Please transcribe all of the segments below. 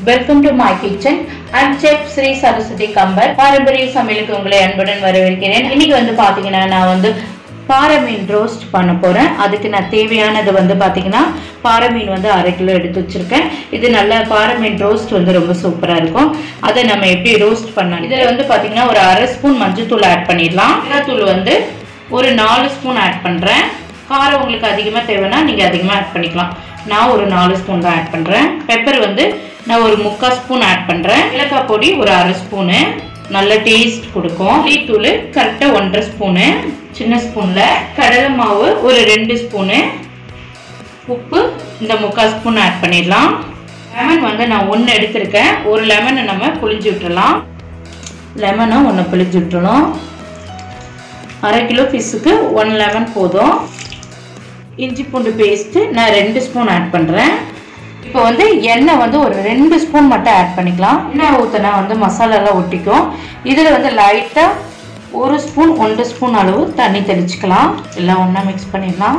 welcome to my kitchen and chef Sri Saraswathi Kambar பாரம்பரிய சமையலுக்கு உங்களை அன்புடன் வரவேற்கிறேன் இன்னைக்கு வந்து பாத்தீங்கன்னா நான் வந்து பாறை மீன் ரோஸ்ட் பண்ண போறேன் அதுக்கு நான் தேவையானது வந்து பாத்தீங்கன்னா பாறை மீன் வந்து அரை கிலோ எடுத்து வச்சிருக்கேன் இது நல்ல பாறை மீன் ரோஸ்ட் வந்து ரொம்ப சூப்பரா இருக்கும் அதை நம்ம எப்படி ரோஸ்ட் பண்ணலாம் இதுல வந்து பாத்தீங்கன்னா ஒரு அரை ஸ்பூன் மஞ்சள் ஆட் பண்ணிடலாம் தூள் வந்து ஒரு நாலு ஸ்பூன் ஆட் பண்றேன் காரம் உங்களுக்கு அதிகமாக தேவைன்னா நீங்கள் அதிகமாக ஆட் பண்ணிக்கலாம் நான் ஒரு நாலு ஸ்பூன் தான் ஆட் பண்ணுறேன் பெப்பர் வந்து நான் ஒரு முக்கால் ஸ்பூன் ஆட் பண்ணுறேன் மிளகாய் பொடி ஒரு அரை ஸ்பூனு நல்ல டேஸ்ட் கொடுக்கும் டீத்தூள் கரெக்டாக ஒன்றரை ஸ்பூனு சின்ன ஸ்பூனில் கடலை மாவு ஒரு ரெண்டு ஸ்பூனு உப்பு இந்த முக்கால் ஸ்பூன் ஆட் பண்ணிடலாம் லெமன் வந்து நான் ஒன்று எடுத்திருக்கேன் ஒரு லெமனை நம்ம புளிஞ்சு விட்டுறலாம் லெமனை ஒன்று புளிஞ்சு விட்டுறலாம் அரை கிலோ ஃபிஷ்ஷுக்கு ஒன் லெமன் போதும் இஞ்சி பூண்டு பேஸ்ட்டு நான் ரெண்டு ஸ்பூன் ஆட் பண்ணுறேன் இப்போ வந்து எண்ணெய் வந்து ஒரு ரெண்டு ஸ்பூன் மட்டும் ஆட் பண்ணிக்கலாம் எண்ணெய் ஊற்றினா வந்து மசாலாலாம் ஒட்டிக்கும் இதில் வந்து லைட்டாக ஒரு ஸ்பூன் ஒன்று ஸ்பூன் அளவு தண்ணி தெளிச்சுக்கலாம் எல்லாம் ஒன்றா மிக்ஸ் பண்ணிடலாம்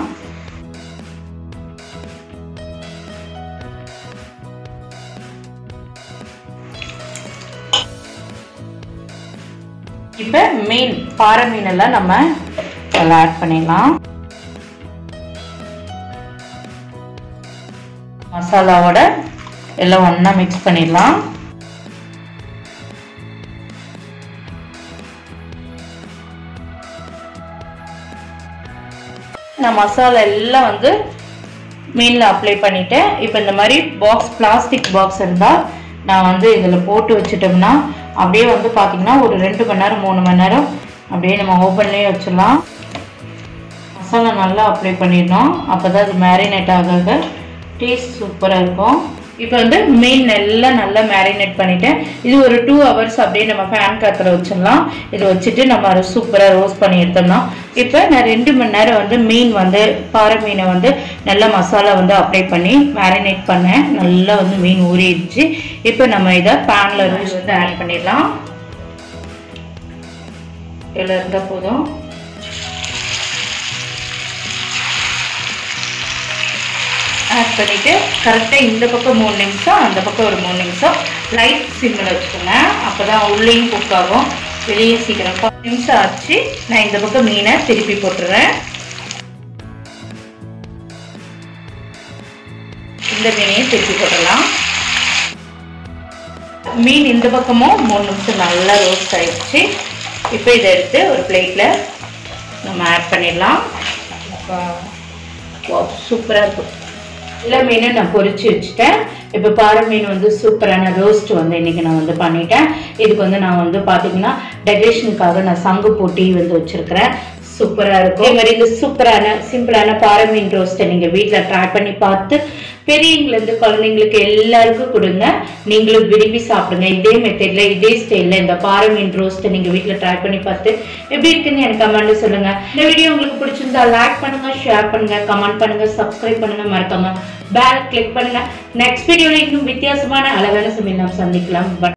இப்போ மீன் பாறை மீனெல்லாம் நம்ம எல்லாம் ஆட் பண்ணிடலாம் மசாலாவோட எல்லாம் ஒன்றா மிக்ஸ் பண்ணிடலாம் நான் மசாலா எல்லாம் வந்து மீனில் அப்ளை பண்ணிட்டேன் இப்போ இந்த மாதிரி பாக்ஸ் பிளாஸ்டிக் பாக்ஸ் இருந்தால் நான் வந்து இதில் போட்டு வச்சுட்டோம்னா அப்படியே வந்து பார்த்திங்கன்னா ஒரு ரெண்டு மணி நேரம் மூணு மணி நேரம் அப்படியே நம்ம ஓப்பன்லேயே வச்சிடலாம் மசாலா நல்லா அப்ளை பண்ணிடணும் அப்போ தான் அது மேரினேட் ஆக டேஸ்ட் சூப்பராக இருக்கும் இப்போ வந்து மீன் எல்லாம் நல்லா மேரினேட் பண்ணிட்டேன் இது ஒரு டூ ஹவர்ஸ் அப்படியே நம்ம ஃபேன் காற்றுல வச்சிடலாம் இது வச்சுட்டு நம்ம அதை சூப்பராக ரோஸ்ட் பண்ணி எடுத்தோம்னா இப்போ நான் ரெண்டு மணி நேரம் வந்து மீன் வந்து பாறை மீனை வந்து நல்லா மசாலா வந்து அப்ளை பண்ணி மேரினேட் பண்ணேன் நல்லா வந்து மீன் ஊறிடுச்சு இப்போ நம்ம இதை பேனில் ரோஸ்ட் வந்து ஆட் பண்ணிடலாம் இதில் இருந்தால் போதும் ஆட் பண்ணிவிட்டு கரெக்டாக இந்த பக்கம் மூணு நிமிஷம் அந்த பக்கம் ஒரு மூணு நிமிஷம் லைட் சிம்மில் வச்சுக்கோங்க அப்போ தான் உள்ளேயும் குக் ஆகும் வெளியே சீக்கிரம் பத்து நிமிஷம் ஆச்சு நான் இந்த பக்கம் மீனை திருப்பி போட்டுறேன் இந்த மீனையும் திருப்பி போட்டுடலாம் மீன் இந்த பக்கமும் மூணு நிமிஷம் நல்லா ரோஸ்ட் ஆயிடுச்சு இப்போ இதை எடுத்து ஒரு பிளேட்டில் நம்ம ஆட் பண்ணிடலாம் சூப்பராக இருக்கும் எல்லா மீனும் நான் பொரிச்சு வச்சுட்டேன் இப்போ பாறை மீன் வந்து சூப்பரான ரோஸ்ட் வந்து இன்னைக்கு நான் வந்து பண்ணிட்டேன் இதுக்கு வந்து நான் வந்து பார்த்தீங்கன்னா டெக்கரேஷனுக்காக நான் சங்கு போட்டி வந்து வச்சிருக்கிறேன் சூப்பராக இருக்கும் இதே மாதிரி இந்த சூப்பரான சிம்பிளான பாறை மீன் ரோஸ்ட்டை நீங்கள் வீட்டில் ட்ரை பண்ணி பார்த்து பெரியவங்கலேருந்து குழந்தைங்களுக்கு எல்லாருக்கும் கொடுங்க நீங்களும் விரும்பி சாப்பிடுங்க இதே மெத்தடில் இதே ஸ்டைலில் இந்த பாறை மீன் ரோஸ்ட்டை நீங்கள் வீட்டில் ட்ரை பண்ணி பார்த்து எப்படி இருக்குன்னு எனக்கு கமெண்ட் சொல்லுங்கள் இந்த வீடியோ உங்களுக்கு பிடிச்சிருந்தா லைக் பண்ணுங்க ஷேர் பண்ணுங்க கமெண்ட் பண்ணுங்க சப்ஸ்கிரைப் பண்ணுங்க மறக்காம பேல் கிளிக் பண்ணுங்க நெக்ஸ்ட் வீடியோவில் இன்னும் வித்தியாசமான அழகான சமையல் நாம் சந்திக்கலாம் பட்